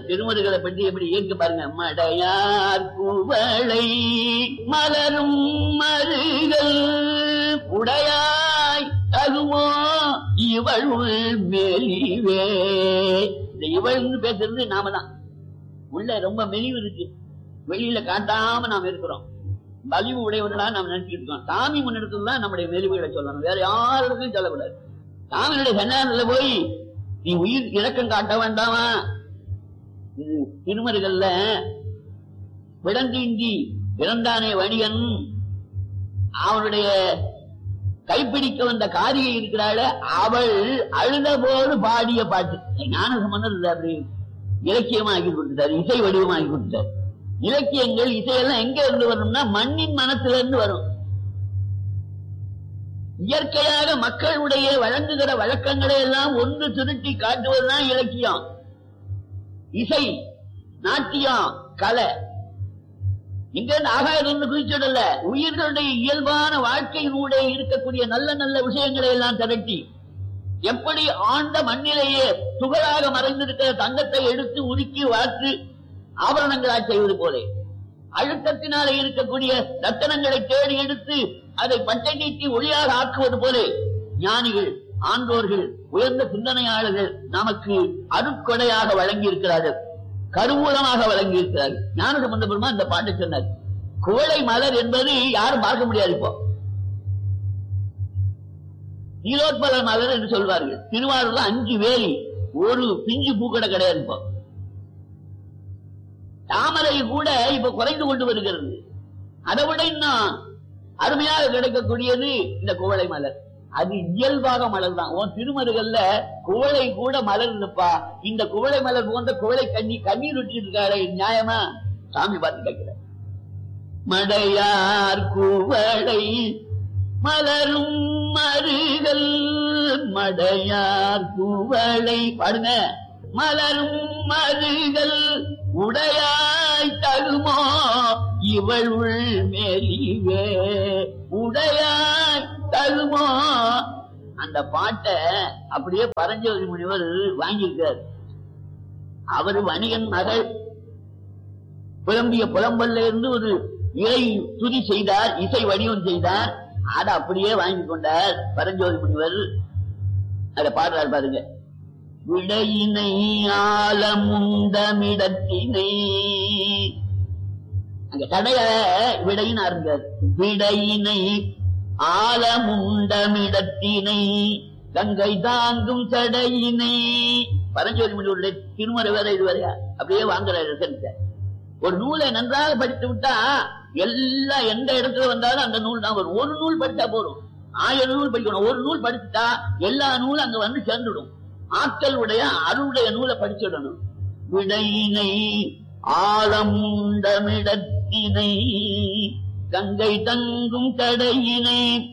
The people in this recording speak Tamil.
திருமுருகளை பற்றி எப்படி இயக்க பாருங்க மடையார் குவளை மலரும் மருகள் உடையாய் தகுமோ இவள் மெலிவே இந்த இவள்னு பேசுறது நாம தான் உள்ள ரொம்ப மெலிவு இருக்கு வெளியில காட்டாம நாம் இருக்கிறோம் வலிவு உடையவர்களா நாம் நினைச்சிட்டு இருக்கோம் சாமி முன்னெடுத்து தான் நம்முடைய மெலிவுகளை சொல்லணும் வேற யாருக்கும் சொல்லக்கூடாது சாமியுடைய சன்னாரத்துல போய் நீ உயிர் இறக்கம் காட்ட வேண்டாமா இது திருமருகல்ல விடந்தீண்டி இறந்தானே வணிகன் அவனுடைய கைப்பிடிக்க வந்த காரியை இருக்கிறாள் அவள் அழுத போது பாடிய பாட்டு ஞான சம்பந்தம் இல்லை அப்படி இலக்கியமாக்கி கொடுத்தார் இசை வடிவமாக்கி கொடுத்தார் இலக்கியங்கள் இசையெல்லாம் எங்க இருந்து வரணும்னா மண்ணின் மனத்துல இருந்து வரும் இயற்கையாக மக்களுடைய வழங்குகிற வழக்கங்களை எல்லாம் ஒன்று திருட்டி காட்டுவதுதான் இலக்கியம் இசை நாட்டியம் கலை இங்க ஆகாயிரம் குறிச்சிடல உயிர்களுடைய இயல்பான வாழ்க்கையினுடைய இருக்கக்கூடிய நல்ல நல்ல விஷயங்களை எல்லாம் திரட்டி எப்படி ஆண்ட மண்ணிலேயே துகளாக மறைந்திருக்கிற தங்கத்தை எடுத்து உருக்கி வாற்று ஆபரணங்களாய் செய்வது போலே அழுத்தத்தினாலே இருக்கக்கூடிய ரத்தனங்களை தேடி எடுத்து அதை பட்டை நீட்டி ஒளியாக ஆக்குவது போலே ஞானிகள் ஆண்டோர்கள் உயர்ந்த சிந்தனையாளர்கள் நமக்கு அருட்கொடையாக வழங்கி இருக்கிறார்கள் கருவூலமாக வழங்கி இருக்கிறார்கள் ஞான சம்பந்த பெருமா இந்த பாட்டை சொன்னார் குவளை மலர் என்பது யாரும் பார்க்க முடியாது இப்போ நீலோத்பல மலர் என்று சொல்வார்கள் திருவாரூர்ல அஞ்சு வேலி ஒரு பிஞ்சு பூக்கடை கிடையாது இப்போ தாமரை கூட இப்ப குறைந்து கொண்டு வருகிறது அதை விட இன்னும் அருமையாக கிடைக்கக்கூடியது இந்த குவளை மலர் அது இயல்பாக மலர் தான் உன் திருமருகல்ல குவளை கூட மலர் இருப்பா இந்த குவளை மலர் போன்ற குவளை கண்ணி கண்ணீர் விட்டு இருக்காரு நியாயமா சாமி பார்த்து கேட்கிற மடையார் குவளை மலரும் மருகல் மடையார் குவளை பாடுங்க மலரும் மருகல் உடையாய் தகுமோ இவள் உள் மேலிவே உடையாய் தகுமோ அந்த பாட்டை அப்படியே பரஞ்சோதி முனிவர் வாங்கியிருக்கார் அவர் வணிகன் மகள் புலம்பிய புலம்பல்ல இருந்து ஒரு இறை துதி செய்தார் இசை வடிவம் செய்தார் அதை அப்படியே வாங்கி கொண்டார் பரஞ்சோதி முனிவர் அதை பாடுறார் பாருங்க விடையினை ஆலமுண்டமிடத்தினை அங்க தடைய விடையின் அருங்கார் விடையினை ஆலமுண்டமிடத்தினை கங்கை தாங்கும் சடையினை பரஞ்சோதி முனிவருடைய திருமறை வேற இது வரையா அப்படியே வாங்குறாரு ஒரு நூலை நன்றாக படித்து விட்டா எல்லாம் எந்த இடத்துல வந்தாலும் அந்த நூல் தான் வரும் ஒரு நூல் படித்தா போதும் ஆயிரம் நூல் படிக்கணும் ஒரு நூல் படிச்சுட்டா எல்லா நூலும் அங்க வந்து சேர்ந்துடும் ஆட்களுடைய அருளுடைய நூலை படிச்சிடணும் விடையினை ஆழமுண்டமிடத்தினை கங்கை தங்கும் கடையினை